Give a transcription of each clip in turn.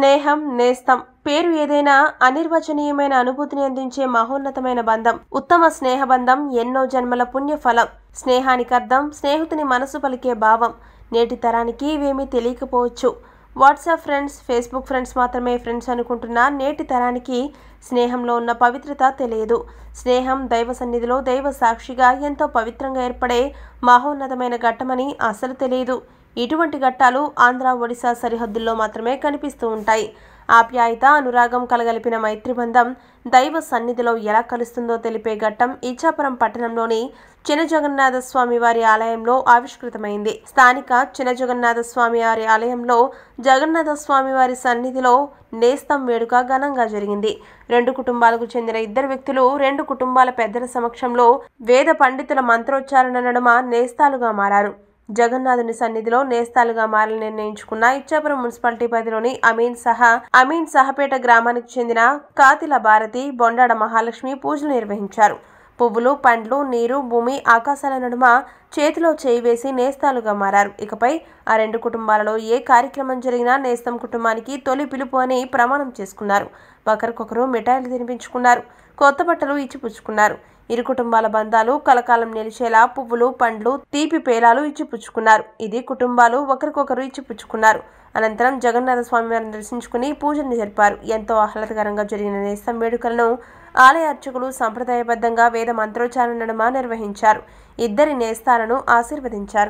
స్నేహం నేస్తం పేరు ఏదైనా అనిర్వచనీయమైన అనుభూతిని అందించే మహోన్నతమైన బంధం ఉత్తమ స్నేహ బంధం ఎన్నో జన్మల పుణ్య ఫలం స్నేహానికి అర్థం స్నేహితుని మనసు పలికే భావం నేటి తరానికి ఇవేమీ తెలియకపోవచ్చు వాట్సాప్ ఫ్రెండ్స్ ఫేస్బుక్ ఫ్రెండ్స్ మాత్రమే ఫ్రెండ్స్ అనుకుంటున్న నేటి తరానికి స్నేహంలో ఉన్న పవిత్రత తెలియదు స్నేహం దైవ సన్నిధిలో దైవ సాక్షిగా ఎంతో పవిత్రంగా ఏర్పడే మహోన్నతమైన ఘట్టమని అసలు తెలియదు ఇటువంటి ఘట్టాలు ఆంధ్ర ఒడిశా సరిహద్దుల్లో మాత్రమే కనిపిస్తూ ఉంటాయి ఆప్యాయత అనురాగం కలగలిపిన మైత్రిబంధం దైవ సన్నిధిలో ఎలా కలుస్తుందో తెలిపే ఘట్టం ఇచ్చాపురం పట్టణంలోని చిన్న జగన్నాథ స్వామి వారి ఆలయంలో ఆవిష్కృతమైంది స్థానిక చిన్న జగన్నాథ స్వామి వారి ఆలయంలో జగన్నాథ స్వామి వారి సన్నిధిలో నేస్తం వేడుక ఘనంగా జరిగింది రెండు కుటుంబాలకు చెందిన ఇద్దరు వ్యక్తులు రెండు కుటుంబాల పెద్దల సమక్షంలో వేద పండితుల మంత్రోచ్చారణ నడుమ నేస్తాలుగా మారారు జగన్నాథుని సన్నిధిలో నేస్తాలుగా మారని నిర్ణయించుకున్న ఇచ్చాపురం మున్సిపాలిటీ పరిధిలోని అమీన్ సహా అమీన్ సహపేట గ్రామానికి చెందిన కాతిల భారతి బొండాడ మహాలక్ష్మి పూజలు నిర్వహించారు పువ్వులు పండ్లు నీరు భూమి ఆకాశాల నడుమ చేతిలో చేయి వేసి నేస్తాలుగా మారారు ఇకపై ఆ రెండు కుటుంబాలలో ఏ కార్యక్రమం జరిగినా నేస్తం కుటుంబానికి తొలి పిలుపు అని ప్రమాణం చేసుకున్నారు ఒకరికొకరు మిఠాయిలు తినిపించుకున్నారు కొత్త బట్టలు ఇచ్చిపుచ్చుకున్నారు ఇరు కుటుంబాల బంధాలు కలకాలం నిలిచేలా పువ్వులు పండ్లు తీపి పేలాలు ఇచ్చిపుచ్చుకున్నారు ఇది కుటుంబాలు ఒకరికొకరు ఇచ్చిపుచ్చుకున్నారు అనంతరం జగన్నాథ స్వామి వారిని దర్శించుకుని పూజలు జరిపారు ఎంతో ఆహ్లాదకరంగా జరిగిన నేస్తం వేడుకలను ఆలయ అర్చకులు సంప్రదాయబద్ధంగా వేద మంత్రోచ్చారణ నడుమ నిర్వహించారు ఇద్దరి నేస్తాలను ఆశీర్వదించారు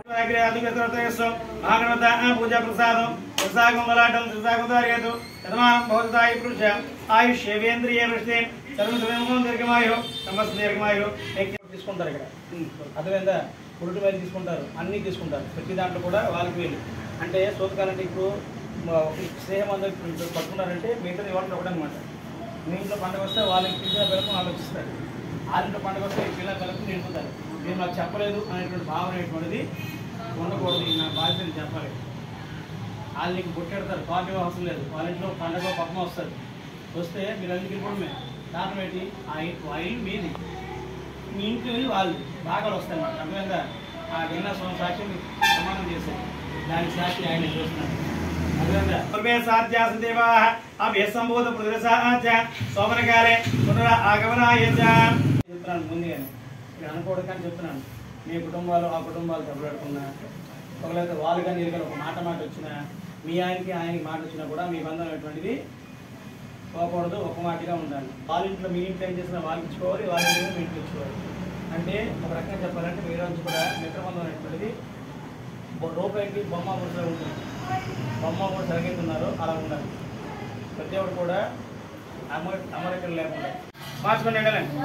మహాగణత పూజా ప్రసాదం ప్రసాగం బలాటం ప్రసాగం దార్యతు యజమానం భవతాయి పురుష ఆయుష్యేంద్రియ వృష్టి చర్మ సువేమం దీర్ఘమాయు సమస్త దీర్ఘమాయు తీసుకుంటారు ఇక్కడ అర్థమైందా పురుటి వేలు తీసుకుంటారు అన్నీ తీసుకుంటారు ప్రతి దాంట్లో కూడా వాళ్ళకి వేలు అంటే సూతకాలంటే ఇప్పుడు మా ఒక స్నేహం అందరూ ఇప్పుడు పట్టుకున్నారంటే మిగతా ఇవ్వడం ఒకటనమాట మీ ఇంట్లో పండుగ వస్తే వాళ్ళకి పిలిచిన పిల్లలకు వాళ్ళు వచ్చిస్తారు వాళ్ళ ఇంట్లో పండుగ వస్తే ఈ పిల్లల పిల్లలకు నింపుతారు మీరు నాకు చెప్పలేదు అనేటువంటి భావన అనేటువంటిది ఉండకూడదు ఇది నా బాధ్యత నేను చెప్పాలి వాళ్ళు నీకు గుట్టెడతారు పార్టీ అవసరం లేదు వాళ్ళ ఇంట్లో పండగ పక్కన వస్తుంది వస్తే మీరు అన్ని తిరిగిపోవడమే కారణం ఏంటి ఆ ఇల్లు ఆ ఇల్లు మీది మీ ఇంట్లో వెళ్ళి వాళ్ళు భాగాలు వస్తాయి అన్నమాట అర్థమైందా ఆ గిన్న స్వామి సాక్షి మీకు సమానం చేశారు దానికి సాక్షి ఆయన చూస్తున్నాడు అర్థమైందా పూర్వే సాధ్యాస దేవా అభ్యసంభూత ప్రదర్శాచ సోమనకాలే పునర ఆగమనాయ చెప్తున్నాను ముందుగానే ఇక్కడ అనుకోవడం కానీ చెప్తున్నాను మీ కుటుంబాలు ఆ కుటుంబాలు దెబ్బలాడుకున్నా ఒకవేళ వాళ్ళు కానీ మీరు కానీ ఒక మాట మాట వచ్చినా మీ ఆయనకి ఆయనకి మాట వచ్చినా కూడా మీ బంధం అనేటువంటిది పోకూడదు ఒక మాటగా ఉండాలి వాళ్ళ ఇంట్లో మీ ఇంట్లో ఏం చేసినా వాళ్ళకి ఇచ్చుకోవాలి వాళ్ళ ఇంట్లో మీ ఇంట్లో ఇచ్చుకోవాలి అంటే ఒక రకంగా చెప్పాలంటే మీ రోజు కూడా మిత్రబంధం అనేటువంటిది బొ- రూపాయికి బొమ్మ గుడిసెలో ఉంటుంది బొమ్మ కూడా సరిగెత్తున్నారు అలా ఉండాలి ప్రతి ఒక్కరు కూడా అమర అమరికలు లేకుండా మార్చుకొని వెళ్ళండి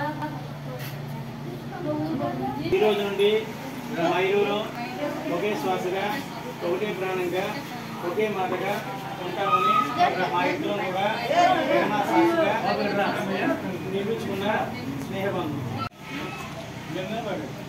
ఈ రోజు నుండి మా ఇరువురు ఒకే శ్వాసగా ఒకటే ప్రాణంగా ఒకే మాటగా ఉంటామని మా ఇద్దరు కూడా ప్రేమ సాక్షిగా నిర్మించుకున్న స్నేహబంధం నిజంగా వాడు